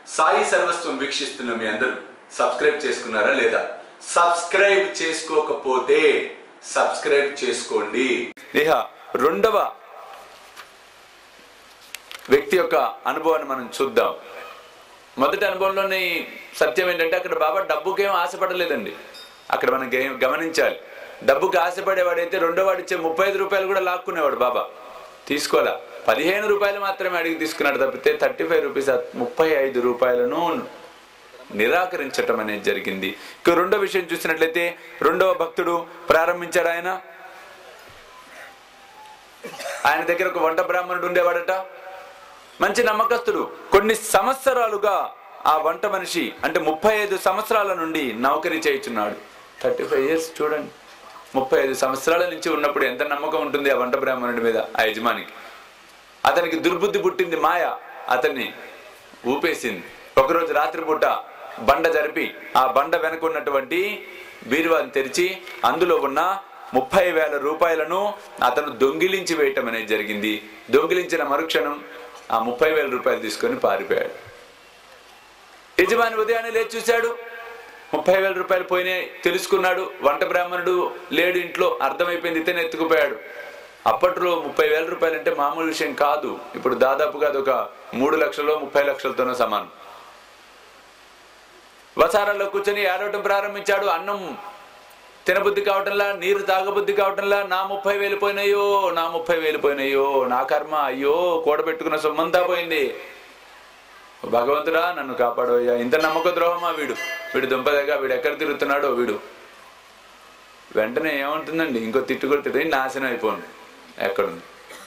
సాయి సర్వస్వం వీక్షిస్తున్న మీ అందరూ సబ్స్క్రైబ్ చేసుకున్నారా లేదా సబ్స్క్రైబ్ చేసుకోకపోతే సబ్స్క్రైబ్ చేసుకోండి ఇక రెండవ వ్యక్తి యొక్క అనుభవాన్ని మనం చూద్దాం మొదటి అనుభవంలోని సత్యం ఏంటంటే అక్కడ బాబా డబ్బుకేం ఆశపడలేదండి అక్కడ మనం గె- గమనించాలి డబ్బుకి ఆశపడేవాడైతే రెండో వాడు ఇచ్చే ముప్పై ఐదు రూపాయలు కూడా లాక్కునేవాడు బాబా తీసుకోవాలా పదిహేను రూపాయలు మాత్రమే అడిగి తీసుకున్నాడు తప్పితే థర్టీ ఫైవ్ రూపీస్ ముప్పై ఐదు రూపాయలను నిరాకరించటం అనేది జరిగింది ఇక రెండో విషయం చూసినట్లయితే రెండవ భక్తుడు ప్రారంభించాడు ఆయన ఆయన దగ్గర ఒక వంట బ్రాహ్మణుడు ఉండేవాడట మంచి నమ్మకస్తుడు కొన్ని సంవత్సరాలుగా ఆ వంట మనిషి అంటే ముప్పై ఐదు సంవత్సరాల నుండి నౌకరీ చేయుచున్నాడు థర్టీ ఫైవ్ ఇయర్స్ చూడండి ముప్పై ఐదు సంవత్సరాల నుంచి ఉన్నప్పుడు ఎంత నమ్మకం ఉంటుంది ఆ వంట బ్రాహ్మణుడి మీద ఆ యజమానికి అతనికి దుర్బుద్ధి పుట్టింది మాయ అతన్ని ఊపేసింది ఒకరోజు రాత్రిపూట బండ జరిపి ఆ బండ వెనక ఉన్నటువంటి బీరువాని తెరిచి అందులో ఉన్న ముప్పై వేల రూపాయలను అతను దొంగిలించి వేయటం అనేది జరిగింది దొంగిలించిన మరుక్షణం ఆ ముప్పై వేల రూపాయలు తీసుకొని పారిపోయాడు యజమాని ఉదయాన్నే లేచి చూశాడు ముప్పై వేల రూపాయలు పోయినాయి తెలుసుకున్నాడు వంట బ్రాహ్మణుడు లేడు ఇంట్లో అర్థమైపోయింది ఇతను ఎత్తుకుపోయాడు అప్పట్లో ముప్పై వేల రూపాయలు అంటే మామూలు విషయం కాదు ఇప్పుడు దాదాపుగా అదొక మూడు లక్షలు ముప్పై లక్షలతోనో సమానం వసారాల్లో కూర్చొని ఏడవటం ప్రారంభించాడు అన్నం తినబుద్ధి కావటంలా నీరు తాగబుద్ధి కావటంలా నా ముప్పై వేలు పోయినాయో నా ముప్పై వేలు పోయినాయో నా కర్మ అయ్యో కూడబెట్టుకున్న సొమ్మంతా పోయింది భగవంతుడా నన్ను కాపాడోయ్యా ఇంత నమ్మక ద్రోహమా వీడు వీడు దుంపదగా వీడు ఎక్కడ తిరుగుతున్నాడో వీడు వెంటనే ఏముంటుందండి ఇంకో తిట్టు కూడా తిట్టి నాశనం అయిపోండి ఎక్కడుంది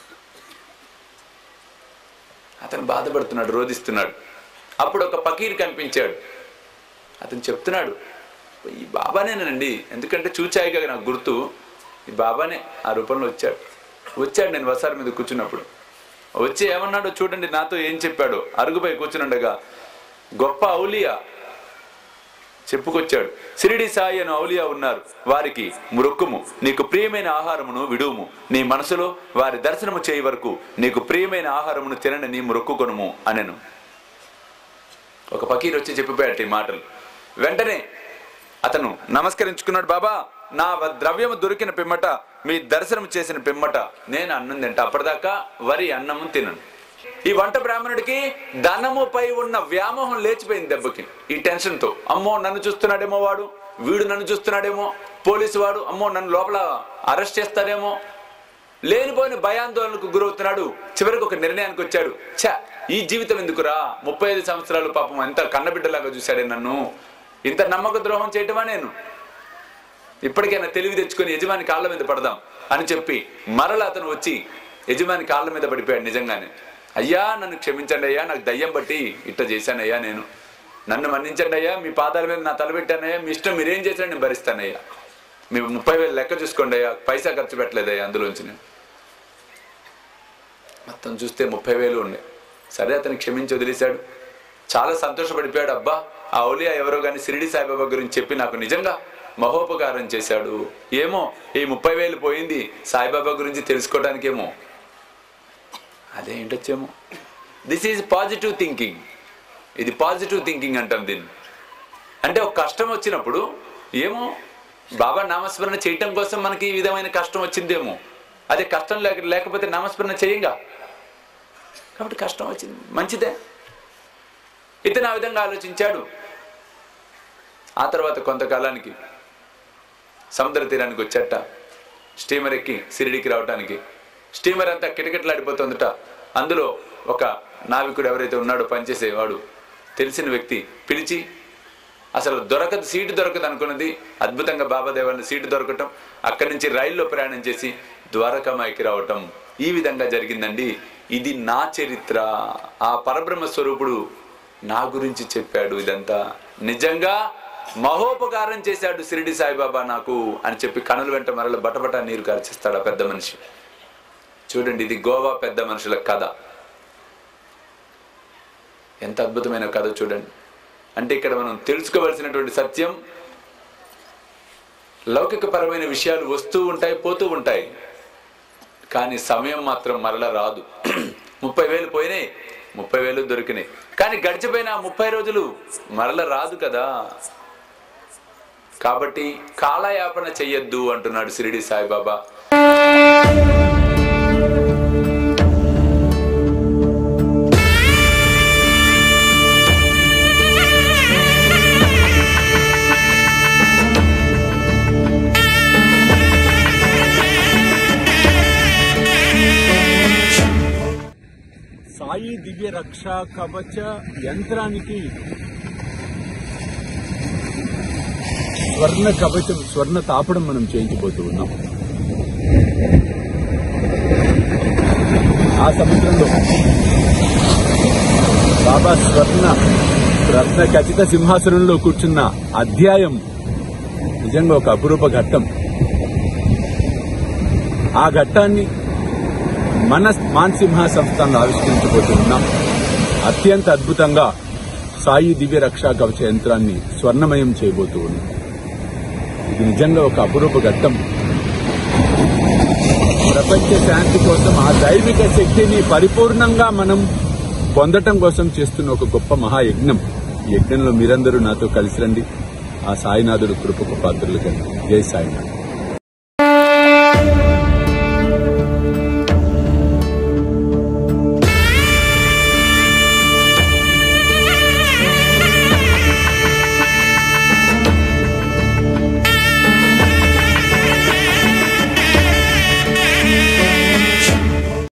అతను బాధపడుతున్నాడు రోధిస్తున్నాడు అప్పుడు ఒక పకీర్ కనిపించాడు అతను చెప్తున్నాడు ఈ బాబానేనండి ఎందుకంటే చూచాయిగా నాకు గుర్తు ఈ బాబానే ఆ రూపంలో వచ్చాడు వచ్చాడు నేను వసారి మీద కూర్చున్నప్పుడు వచ్చి ఏమన్నాడో చూడండి నాతో ఏం చెప్పాడు అరుగుపై కూర్చునుండగా గొప్ప ఔలియా చెప్పుకొచ్చాడు సిరిడి సాయి అని ఔలియా ఉన్నారు వారికి మృక్కుము నీకు ప్రియమైన ఆహారమును విడువుము నీ మనసులో వారి దర్శనము చేయి వరకు నీకు ప్రియమైన ఆహారమును తినని నీ మృక్కుకొనుము అనెను ఒక ఫకీర్ వచ్చి చెప్పిపోయాడు ఈ మాటలు వెంటనే అతను నమస్కరించుకున్నాడు బాబా నా వ- ద్రవ్యము దొరికిన పిమ్మట మీ దర్శనం చేసిన పిమ్మట నేను అన్నం తింటా అప్పటిదాకా వరి అన్నము తినను ఈ వంట బ్రాహ్మణుడికి ధనముపై ఉన్న వ్యామోహం లేచిపోయింది దెబ్బకి ఈ టెన్షన్ తో అమ్మో నన్ను చూస్తున్నాడేమో వాడు వీడు నన్ను చూస్తున్నాడేమో పోలీసు వాడు అమ్మో నన్ను లోపల అరెస్ట్ చేస్తాడేమో లేనిపోయిన భయాందోళనకు గురవుతున్నాడు చివరికి ఒక నిర్ణయానికి వచ్చాడు ఛ ఈ జీవితం ఎందుకురా ముప్పై ఐదు సంవత్సరాలు పాపం ఎంత కన్నబిడ్డలాగా చూశాడే నన్ను ఇంత నమ్మక ద్రోహం చేయటమా నేను ఇప్పటికైనా తెలివి తెచ్చుకొని యజమాని కాళ్ళ మీద పడదాం అని చెప్పి మరల అతను వచ్చి యజమాని కాళ్ళ మీద పడిపోయాడు నిజంగానే అయ్యా నన్ను క్షమించండి అయ్యా నాకు దయ్యం బట్టి ఇట్ట చేశానయ్యా నేను నన్ను మన్నించండి అయ్యా మీ పాదాల మీద నా తల పెట్టానయ్యా మీ ఇష్టం మీరేం చేసినా నేను భరిస్తానయ్యా మీ ముప్పై వేలు లెక్క చూసుకోండి అయ్యా పైసా ఖర్చు పెట్టలేదయ్యా అందులోంచి నేను మొత్తం చూస్తే ముప్పై వేలు ఉండే సరే అతను క్షమించి వదిలేశాడు చాలా సంతోషపడిపోయాడు అబ్బా ఆ ఔలియా ఎవరో కానీ షిరిడి సాయిబాబా గురించి చెప్పి నాకు నిజంగా మహోపకారం చేశాడు ఏమో ఈ ముప్పై వేలు పోయింది సాయిబాబా గురించి తెలుసుకోవడానికేమో అదేంటొచ్చేమో దిస్ ఈజ్ పాజిటివ్ థింకింగ్ ఇది పాజిటివ్ థింకింగ్ అంటాం దీన్ని అంటే ఒక కష్టం వచ్చినప్పుడు ఏమో బాబా నామస్మరణ చేయటం కోసం మనకి ఈ విధమైన కష్టం వచ్చిందేమో అదే కష్టం లేక లేకపోతే నామస్మరణ చేయంగా కాబట్టి కష్టం వచ్చింది మంచిదే ఇతను ఆ విధంగా ఆలోచించాడు ఆ తర్వాత కొంతకాలానికి సముద్ర తీరానికి వచ్చాట స్టీమర్ ఎక్కి సిరిడికి రావటానికి స్టీమర్ అంతా కిటకిటలాడిపోతుందట అందులో ఒక నావికుడు ఎవరైతే ఉన్నాడో పనిచేసేవాడు తెలిసిన వ్యక్తి పిలిచి అసలు దొరకదు సీటు దొరకదు అనుకున్నది అద్భుతంగా బాబాదేవాన్ని సీటు దొరకటం అక్కడి నుంచి రైల్లో ప్రయాణం చేసి ద్వారకామాయికి రావటం ఈ విధంగా జరిగిందండి ఇది నా చరిత్ర ఆ పరబ్రహ్మ స్వరూపుడు నా గురించి చెప్పాడు ఇదంతా నిజంగా మహోపకారం చేశాడు షిరిడి సాయిబాబా నాకు అని చెప్పి కనుల వెంట మరల బటబట నీరు కార్చిస్తాడు ఆ పెద్ద మనిషి చూడండి ఇది గోవా పెద్ద మనుషుల కథ ఎంత అద్భుతమైన కథ చూడండి అంటే ఇక్కడ మనం తెలుసుకోవలసినటువంటి సత్యం లౌకికపరమైన విషయాలు వస్తూ ఉంటాయి పోతూ ఉంటాయి కానీ సమయం మాత్రం మరల రాదు ముప్పై వేలు పోయినాయి ముప్పై వేలు దొరికినాయి కానీ గడిచిపోయిన ఆ ముప్పై రోజులు మరల రాదు కదా కాబట్టి కాలయాపన చెయ్యొద్దు అంటున్నాడు షిరిడి సాయిబాబా సాయి దివ్య రక్ష కవచ యంత్రానికి స్వర్ణ కవచం స్వర్ణ తాపడం మనం చేయించబోతూ ఉన్నాం ఆ సముద్రంలో బాబా స్వర్ణ రత్న ఖచ్చిత సింహాసనంలో కూర్చున్న అధ్యాయం నిజంగా ఒక అపురూప ఘట్టం ఆ ఘట్టాన్ని మన మాన్సింహ సంస్థను ఆవిష్కరించబోతున్నాం అత్యంత అద్భుతంగా సాయి దివ్య రక్షా కవచ యంత్రాన్ని స్వర్ణమయం చేయబోతూ ఉన్నాం ఇది నిజంగా ఒక అపురూప ఘట్టం ప్రపంచ శాంతి కోసం ఆ దైవిక శక్తిని పరిపూర్ణంగా మనం పొందటం కోసం చేస్తున్న ఒక గొప్ప మహాయజ్ఞం ఈ యజ్ఞంలో మీరందరూ నాతో కలిసి రండి ఆ సాయినాథుడు కృపకు పాత్రలు కండి జై సాయినాథ్